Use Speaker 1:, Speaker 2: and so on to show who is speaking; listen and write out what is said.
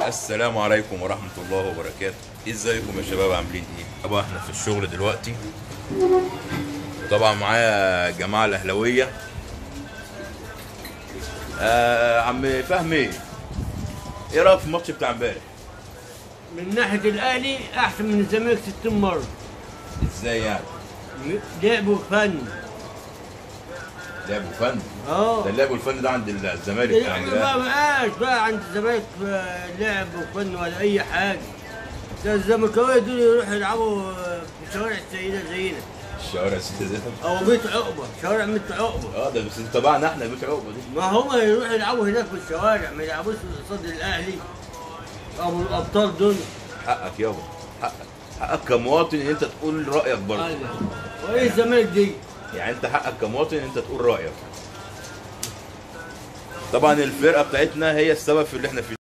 Speaker 1: السلام عليكم ورحمة الله وبركاته ازيكم يا شباب عاملين ايه طبعا احنا في الشغل دلوقتي طبعا معايا جماعة الاهلاوية آه عم فهمي ايه رايك في الماتش بتاع امبارح
Speaker 2: من ناحية الأهلي أحسن من الزمالك 60 مرة
Speaker 1: ازاي يعني
Speaker 2: لعب وفن
Speaker 1: لعب وفن
Speaker 2: اه
Speaker 1: ده اللعب والفن ده عند الزمالك عند
Speaker 2: يعني بقى
Speaker 1: الأهلي.
Speaker 2: بقاش بقى عند الزمالك في لعب وفن ولا أي حاجة ده الزملكاوية دول يروحوا يلعبوا في شوارع السيدة زينا
Speaker 1: الشوارع ستة زيت
Speaker 2: أو بيت عقبة شوارع بيت عقبة
Speaker 1: اه ده بس تبعنا احنا بيت عقبه دي
Speaker 2: ما هم يروحوا يلعبوا هناك في الشوارع ما يلعبوش قصاد الأهلي أو الأبطال دول
Speaker 1: حقك يابا حقك حقك كمواطن ان انت تقول رايك برضه
Speaker 2: أيوة. وإيه الزمالك دي؟
Speaker 1: يعني انت حقك كمواطن ان انت تقول رايك طبعا الفرقه بتاعتنا هي السبب في اللي احنا فيه